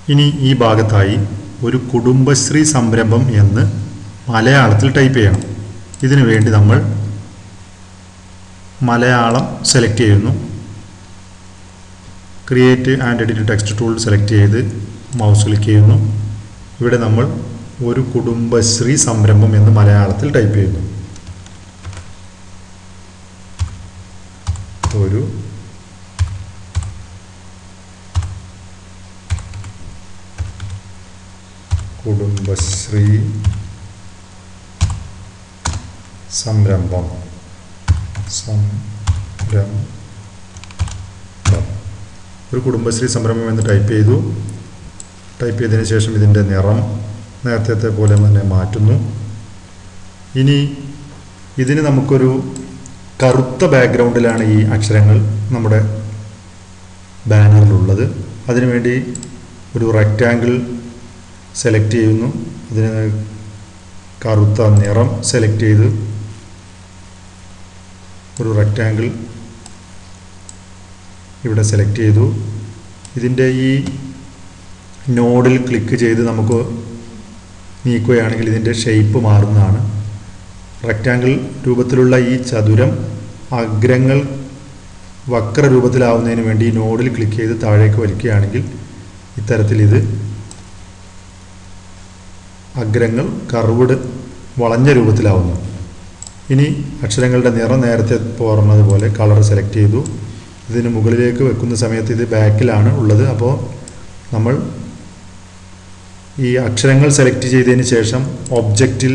ഇനി ഈ ഭാഗത്തായി ഒരു കുടുംബശ്രീ സംരംഭം എന്ന് മലയാളത്തിൽ ടൈപ്പ് ചെയ്യണം ഇതിനു വേണ്ടി നമ്മൾ മലയാളം സെലക്ട് ചെയ്യുന്നു create and edit text tool select ചെയ്ത് മൗസ് ക്ലിക്ക് ചെയ്യുന്നു ഇവിടെ നമ്മൾ ഒരു കുടുംബശ്രീ സംരംഭം എന്ന് മലയാളത്തിൽ ടൈപ്പ് ചെയ്യുന്നു ഒരു കുടുംബശ്രീ സംരംഭം സംരംഭം ഒരു കുടുംബശ്രീ സംരംഭം എന്ന് ടൈപ്പ് ചെയ്തു ടൈപ്പ് ചെയ്തതിന് ശേഷം ഇതിൻ്റെ നിറം നേരത്തെ പോലെ തന്നെ മാറ്റുന്നു ഇനി ഇതിന് നമുക്കൊരു കറുത്ത ബാക്ക്ഗ്രൗണ്ടിലാണ് ഈ അക്ഷരങ്ങൾ നമ്മുടെ ബാനറിലുള്ളത് അതിനുവേണ്ടി ഒരു റെക്റ്റാങ്കിൾ സെലക്ട് ചെയ്യുന്നു അതിന് കറുത്ത നിറം സെലക്ട് ചെയ്ത് ഒരു റെക്റ്റാങ്കിൾ ഇവിടെ സെലക്ട് ചെയ്തു ഇതിൻ്റെ ഈ നോഡിൽ ക്ലിക്ക് ചെയ്ത് നമുക്ക് നീക്കുകയാണെങ്കിൽ ഇതിൻ്റെ ഷേപ്പ് മാറുന്നതാണ് റെക്റ്റാങ്കിൾ രൂപത്തിലുള്ള ഈ ചതുരം അഗ്രങ്ങൾ വക്ര രൂപത്തിലാവുന്നതിന് വേണ്ടി ഈ നോഡിൽ ക്ലിക്ക് ചെയ്ത് താഴേക്ക് വലിക്കുകയാണെങ്കിൽ ഇത്തരത്തിൽ ഇത് അഗ്രങ്ങൾ കർവ്ഡ് വളഞ്ഞ രൂപത്തിലാവുന്നു ഇനി അക്ഷരങ്ങളുടെ നിറം നേരത്തെ പറഞ്ഞതുപോലെ കളർ സെലക്ട് ചെയ്തു ഇതിന് മുകളിലേക്ക് വെക്കുന്ന സമയത്ത് ഇത് ബാക്കിലാണ് ഉള്ളത് അപ്പോൾ നമ്മൾ ഈ അക്ഷരങ്ങൾ സെലക്ട് ചെയ്തതിന് ശേഷം ഒബ്ജക്റ്റിൽ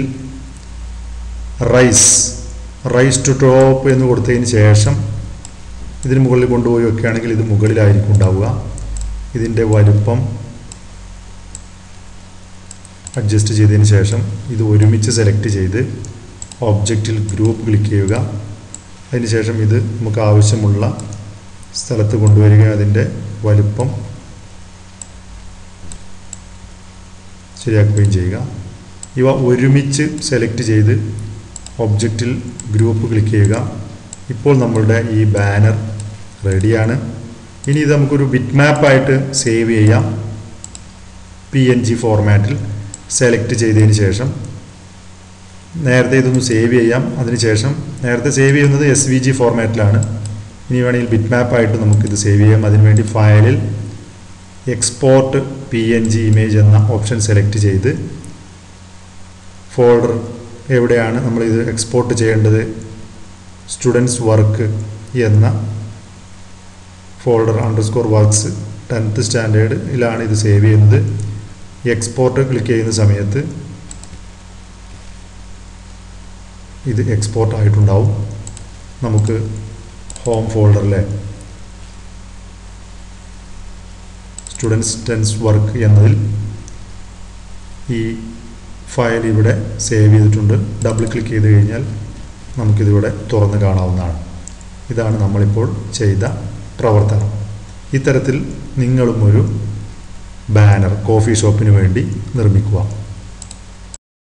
റൈസ് റൈസ് ടു ടോപ്പ് എന്ന് കൊടുത്തതിന് ശേഷം ഇതിന് മുകളിൽ കൊണ്ടുപോയി വെക്കുകയാണെങ്കിൽ ഇത് മുകളിലായിരിക്കും ഉണ്ടാവുക ഇതിൻ്റെ വലുപ്പം അഡ്ജസ്റ്റ് ചെയ്തതിന് ശേഷം ഇത് ഒരുമിച്ച് സെലക്ട് ചെയ്ത് ഒബ്ജക്റ്റിൽ ഗ്രൂപ്പ് ക്ലിക്ക് ചെയ്യുക അതിനുശേഷം ഇത് നമുക്ക് ആവശ്യമുള്ള സ്ഥലത്ത് കൊണ്ടുവരിക അതിൻ്റെ വലുപ്പം ശരിയാക്കുകയും ചെയ്യുക ഇവ ഒരുമിച്ച് സെലക്ട് ചെയ്ത് ഒബ്ജക്റ്റിൽ ഗ്രൂപ്പ് ക്ലിക്ക് ചെയ്യുക ഇപ്പോൾ നമ്മളുടെ ഈ ബാനർ റെഡിയാണ് ഇനി ഇത് നമുക്കൊരു ബിറ്റ് മാപ്പായിട്ട് സേവ് ചെയ്യാം പി എൻ ജി ഫോർമാറ്റിൽ സെലക്ട് ചെയ്തതിന് ശേഷം നേരത്തെ ഇതൊന്ന് സേവ് ചെയ്യാം അതിനുശേഷം നേരത്തെ സേവ് ചെയ്യുന്നത് എസ് വി ജി ഫോർമാറ്റിലാണ് ഇനി വേണമെങ്കിൽ ബിറ്റ് മാപ്പായിട്ട് നമുക്കിത് സേവ് ചെയ്യാം അതിനുവേണ്ടി ഫയലിൽ export P N G image എന്ന ഓപ്ഷൻ സെലക്ട് ചെയ്ത് ഫോൾഡർ എവിടെയാണ് നമ്മൾ ഇത് എക്സ്പോർട്ട് ചെയ്യേണ്ടത് സ്റ്റുഡൻസ് വർക്ക് എന്ന ഫോൾഡർ അണ്ടർസ്കോർ വർക്ക്സ് ടെൻത്ത് സ്റ്റാൻഡേർഡിലാണ് ഇത് സേവ് ചെയ്യുന്നത് എക്സ്പോർട്ട് ക്ലിക്ക് ചെയ്യുന്ന സമയത്ത് ഇത് എക്സ്പോർട്ട് ആയിട്ടുണ്ടാവും നമുക്ക് ഹോം ഫോൾഡറിലെ സ്റ്റുഡൻസ് ടെൻസ് വർക്ക് എന്നതിൽ ഈ ഫയൽ ഇവിടെ സേവ് ചെയ്തിട്ടുണ്ട് ഡബിൾ ക്ലിക്ക് ചെയ്ത് കഴിഞ്ഞാൽ നമുക്കിതിവിടെ തുറന്ന് കാണാവുന്നതാണ് ഇതാണ് നമ്മളിപ്പോൾ ചെയ്ത പ്രവർത്തനം ഇത്തരത്തിൽ നിങ്ങളും ഒരു ബാനർ കോഫി ഷോപ്പിന് വേണ്ടി നിർമ്മിക്കുക